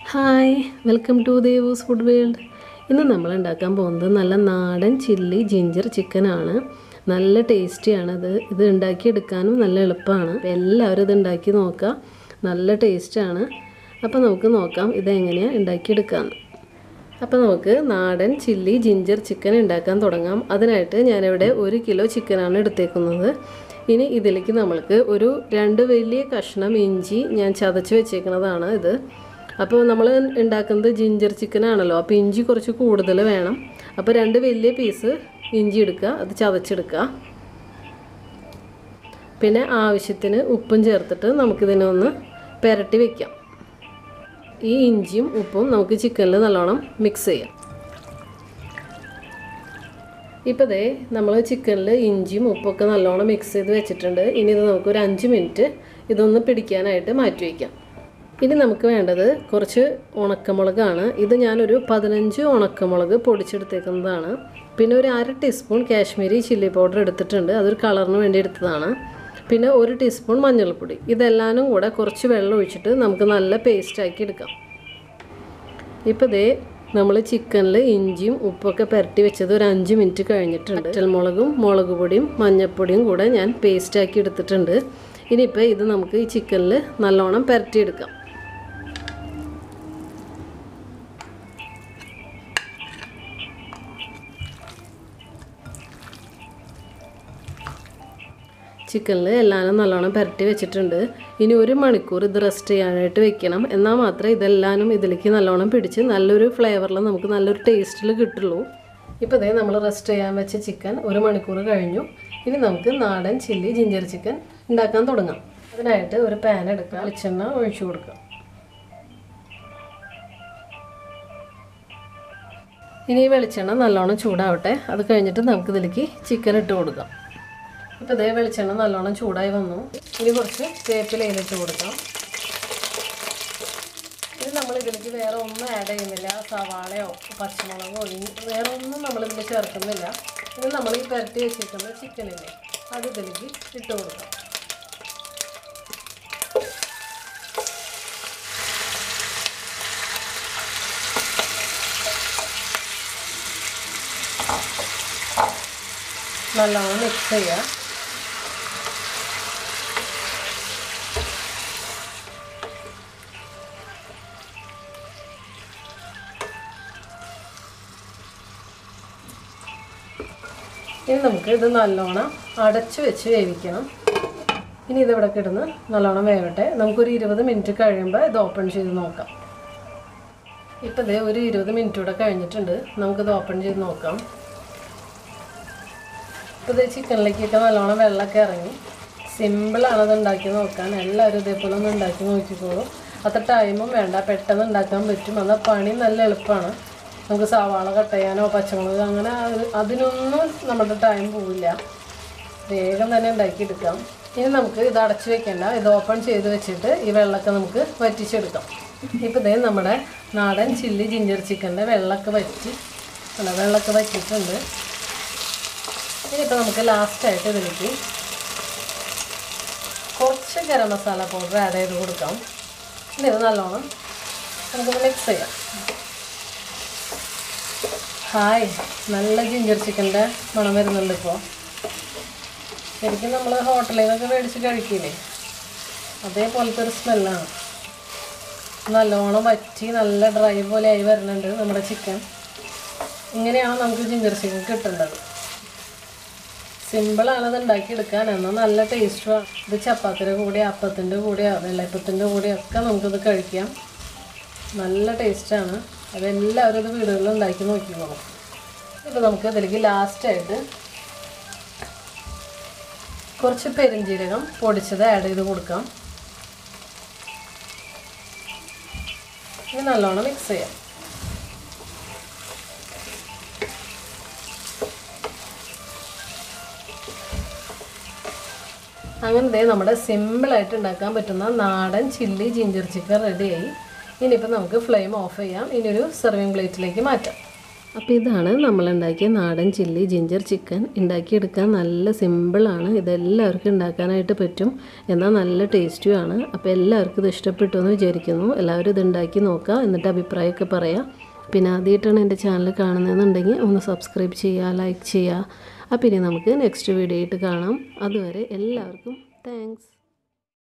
hi welcome to Devu's food world ഇന്ന് നമ്മൾ ഉണ്ടാക്കാൻ പോകുന്നത് നല്ല നാടൻ ചില്ലി ജിഞ്ചർ ചിക്കനാണ് നല്ല ടേസ്റ്റിയാണ് ഇത് ഇത് ഉണ്ടാക്കിയെടുക്കാനും നല്ല എളുപ്പമാണ് അപ്പോൾ എല്ലാവരും ഇത് ഉണ്ടാക്കി നോക്കുക നല്ല ടേസ്റ്റാണ് അപ്പോൾ നമുക്ക് നോക്കാം ഇതെങ്ങനെയാണ് ഉണ്ടാക്കിയെടുക്കാമെന്ന് അപ്പോൾ നമുക്ക് നാടൻ ചില്ലി ജിഞ്ചർ ചിക്കൻ ഉണ്ടാക്കാൻ തുടങ്ങാം അതിനായിട്ട് ഞാനിവിടെ ഒരു കിലോ ചിക്കനാണ് എടുത്തേക്കുന്നത് ഇനി ഇതിലേക്ക് നമ്മൾക്ക് ഒരു രണ്ട് വലിയ കഷ്ണം ഇഞ്ചി ഞാൻ ചതച്ച് വെച്ചേക്കുന്നതാണ് ഇത് അപ്പോൾ നമ്മൾ ഉണ്ടാക്കുന്നത് ജിഞ്ചർ ചിക്കൻ ആണല്ലോ അപ്പോൾ ഇഞ്ചി കുറച്ച് കൂടുതൽ വേണം അപ്പോൾ രണ്ട് വലിയ പീസ് ഇഞ്ചി എടുക്കുക അത് ചതച്ചെടുക്കുക പിന്നെ ആവശ്യത്തിന് ഉപ്പും ചേർത്തിട്ട് നമുക്കിതിനെ ഒന്ന് പുരട്ടി വെക്കാം ഈ ഇഞ്ചിയും ഉപ്പും നമുക്ക് ചിക്കനിൽ നല്ലോണം മിക്സ് ചെയ്യാം ഇപ്പോൾ ദേ നമ്മൾ ചിക്കനിൽ ഇഞ്ചിയും ഉപ്പൊക്കെ നല്ലോണം മിക്സ് ചെയ്ത് വെച്ചിട്ടുണ്ട് ഇനി ഇത് നമുക്ക് ഒരു അഞ്ച് മിനിറ്റ് ഇതൊന്ന് പിടിക്കാനായിട്ട് മാറ്റി വയ്ക്കാം ഇനി നമുക്ക് വേണ്ടത് കുറച്ച് ഉണക്കമുളകാണ് ഇത് ഞാനൊരു പതിനഞ്ച് ഉണക്കമുളക് പൊടിച്ചെടുത്തേക്കുന്നതാണ് പിന്നെ ഒരു അര ടീസ്പൂൺ കാശ്മീരി ചില്ലി പൗഡർ എടുത്തിട്ടുണ്ട് അതൊരു കളറിന് വേണ്ടി എടുത്തതാണ് പിന്നെ ഒരു ടീസ്പൂൺ മഞ്ഞൾപ്പൊടി ഇതെല്ലാനും കൂടെ കുറച്ച് വെള്ളം ഒഴിച്ചിട്ട് നമുക്ക് നല്ല പേസ്റ്റാക്കി എടുക്കാം ഇപ്പോൾ ദേ നമ്മൾ ചിക്കനിൽ ഇഞ്ചിയും ഉപ്പൊക്കെ പുരട്ടി വെച്ചത് ഒരു അഞ്ച് മിനിറ്റ് കഴിഞ്ഞിട്ടുണ്ട് മുളകും മുളക് പൊടിയും മഞ്ഞൾപ്പൊടിയും കൂടെ ഞാൻ പേസ്റ്റാക്കി എടുത്തിട്ടുണ്ട് ഇനിയിപ്പോൾ ഇത് നമുക്ക് ഈ ചിക്കനിൽ നല്ലോണം പുരട്ടിയെടുക്കാം ചിക്കനിൽ എല്ലാനും നല്ലോണം പുരട്ടി വെച്ചിട്ടുണ്ട് ഇനി ഒരു മണിക്കൂർ ഇത് റെസ്റ്റ് ചെയ്യാനായിട്ട് വെക്കണം എന്നാൽ മാത്രമേ ഇതെല്ലാനും ഇതിലേക്ക് നല്ലോണം പിടിച്ച് നല്ലൊരു ഫ്ലേവറിൽ നമുക്ക് നല്ലൊരു ടേസ്റ്റിൽ കിട്ടുള്ളൂ ഇപ്പോൾ ഇതേ നമ്മൾ റെസ്റ്റ് ചെയ്യാൻ വെച്ച ചിക്കൻ ഒരു മണിക്കൂർ കഴിഞ്ഞു ഇനി നമുക്ക് നാടൻ ചില്ലി ജിഞ്ചർ ചിക്കൻ ഉണ്ടാക്കാൻ തുടങ്ങാം അതിനായിട്ട് ഒരു പാൻ എടുക്കുക വെളിച്ചെണ്ണ ഒഴിച്ചു കൊടുക്കുക ഇനി ഈ വെളിച്ചെണ്ണ നല്ലോണം ചൂടാവട്ടെ അത് കഴിഞ്ഞിട്ട് നമുക്കിതിലേക്ക് ചിക്കൻ ഇട്ട് കൊടുക്കാം ഇപ്പോൾ ഇതേ വെളിച്ചെണ്ണ നല്ലോണം ചൂടായി വന്നു ഇനി കുറച്ച് വേപ്പിലയിലിട്ട് കൊടുക്കാം ഇത് നമ്മൾ ഇതിലേക്ക് വേറെ ഒന്നും ആഡ് ചെയ്യുന്നില്ല സവാളയോ പച്ചമുളകോ ഇനി വേറെ ഒന്നും നമ്മളിതിൽ ചേർക്കുന്നില്ല ഇത് നമ്മൾ ഈ പുരട്ടി വെച്ചിരിക്കുന്ന ചിക്കനില്ലേ അത് ഇതിലേക്ക് ഇട്ട് കൊടുക്കാം നല്ലോണം മിക്സ് ചെയ്യുക ഇനി നമുക്ക് ഇത് നല്ലോണം അടച്ചു വെച്ച് വേവിക്കണം ഇനി ഇതിവിടെ കിടന്ന് നല്ലോണം വേവട്ടെ നമുക്കൊരു ഇരുപത് മിനിറ്റ് കഴിയുമ്പോൾ ഇത് ഓപ്പൺ ചെയ്ത് നോക്കാം ഇപ്പോൾ ഇതേ ഒരു ഇരുപത് മിനിറ്റ് കൂടെ കഴിഞ്ഞിട്ടുണ്ട് നമുക്കിത് ഓപ്പൺ ചെയ്ത് നോക്കാം ഇപ്പോൾ ഇത് ചിക്കനിലേക്കൊക്കെ നല്ലോണം വെള്ളമൊക്കെ ഇറങ്ങി സിമ്പിളാണ് അത് ഉണ്ടാക്കി നോക്കാൻ എല്ലാവരും ഇതേപോലെ ഒന്ന് ഉണ്ടാക്കി നോക്കിക്കോളും അത്ര ടൈമും വേണ്ട പെട്ടെന്ന് ഉണ്ടാക്കാൻ പറ്റും എന്നാൽ പണി നല്ല എളുപ്പമാണ് നമുക്ക് സവാള കട്ട് ചെയ്യാനോ പച്ചമുളക് അങ്ങനെ അത് അതിനൊന്നും നമ്മുടെ ടൈം പോവില്ല വേഗം തന്നെ ഉണ്ടാക്കിയെടുക്കാം ഇനി നമുക്ക് ഇത് അടച്ചു വെക്കേണ്ട ഇത് ഓപ്പൺ ചെയ്ത് വെച്ചിട്ട് ഈ വെള്ളമൊക്കെ നമുക്ക് വറ്റിച്ചെടുക്കാം ഇപ്പോൾ ഇതേ നമ്മുടെ നാടൻ ചില്ലി ജിഞ്ചർ ചിക്കൻ്റെ വെള്ളമൊക്കെ വറ്റി അല്ല വെള്ളമൊക്കെ വറ്റിയിട്ടുണ്ട് ഇനിയിപ്പോൾ നമുക്ക് ലാസ്റ്റായിട്ട് ഇതിലേക്ക് കുറച്ച് ഗരം മസാല പൗഡർ ആഡ് ചെയ്ത് കൊടുക്കാം ഇനി ഇത് നല്ലോണം നമുക്കൊന്ന് മിക്സ് ചെയ്യാം ഹായ് നല്ല ജിഞ്ചർ ചിക്കൻ്റെ മണം വരുന്നുണ്ട് ഇപ്പോൾ ശരിക്കും നമ്മൾ ഹോട്ടലിൽ നിന്നൊക്കെ മേടിച്ച് കഴിക്കില്ലേ അതേപോലത്തെ ഒരു സ്മെല്ലാണ് നല്ലോണം വറ്റി നല്ല ഡ്രൈ പോലെ ആയി വരുന്നുണ്ട് നമ്മുടെ ചിക്കൻ ഇങ്ങനെയാണ് നമുക്ക് ജിഞ്ചർ ചിക്കൻ കിട്ടേണ്ടത് സിമ്പിളാണ് ഇത് ഉണ്ടാക്കിയെടുക്കാൻ എന്നാൽ നല്ല ടേസ്റ്റുമാണ് ഇത് ചപ്പാത്തിയുടെ കൂടെ അപ്പത്തിൻ്റെ കൂടെയോ വെള്ളയപ്പത്തിൻ്റെ കൂടെയോ ഒക്കെ നമുക്കിത് കഴിക്കാം നല്ല ടേസ്റ്റാണ് അതെല്ലാവരും ഇത് വീടുകളിൽ ഉണ്ടാക്കി നോക്കിക്കോളും ഇപ്പോൾ നമുക്ക് ഇതിലേക്ക് ലാസ്റ്റായിട്ട് കുറച്ച് പെരിഞ്ജീരകം പൊടിച്ചത് ആഡ് ചെയ്ത് കൊടുക്കാം ഇനി നല്ലോണം മിക്സ് ചെയ്യാം അങ്ങനെ ദേ നമ്മുടെ സിമ്പിളായിട്ട് ഉണ്ടാക്കാൻ പറ്റുന്ന നാടൻ ചില്ലി ജിഞ്ചർ ചിക്കൻ റെഡിയായി ഇനിയിപ്പോൾ നമുക്ക് ഫ്ലെയിം ഓഫ് ചെയ്യാം ഇനി ഒരു സെർവിങ് പ്ലേറ്റിലേക്ക് മാറ്റാം അപ്പോൾ ഇതാണ് നമ്മളുണ്ടാക്കിയ നാടൻ ചില്ലി ജിഞ്ചർ ചിക്കൻ ഉണ്ടാക്കിയെടുക്കാൻ നല്ല സിമ്പിളാണ് ഇതെല്ലാവർക്കും ഉണ്ടാക്കാനായിട്ട് പറ്റും എന്നാൽ നല്ല ടേസ്റ്റുമാണ് അപ്പോൾ എല്ലാവർക്കും ഇത് ഇഷ്ടപ്പെട്ടു എന്ന് വിചാരിക്കുന്നു എല്ലാവരും ഇത് ഉണ്ടാക്കി നോക്കുക എന്നിട്ട് അഭിപ്രായമൊക്കെ പറയാം പിന്നെ ആദ്യമായിട്ടാണ് എൻ്റെ ചാനൽ കാണുന്നതെന്നുണ്ടെങ്കിൽ ഒന്ന് സബ്സ്ക്രൈബ് ചെയ്യുക ലൈക്ക് ചെയ്യുക അപ്പോൾ ഇനി നമുക്ക് നെക്സ്റ്റ് വീഡിയോ ആയിട്ട് കാണാം അതുവരെ എല്ലാവർക്കും താങ്ക്സ്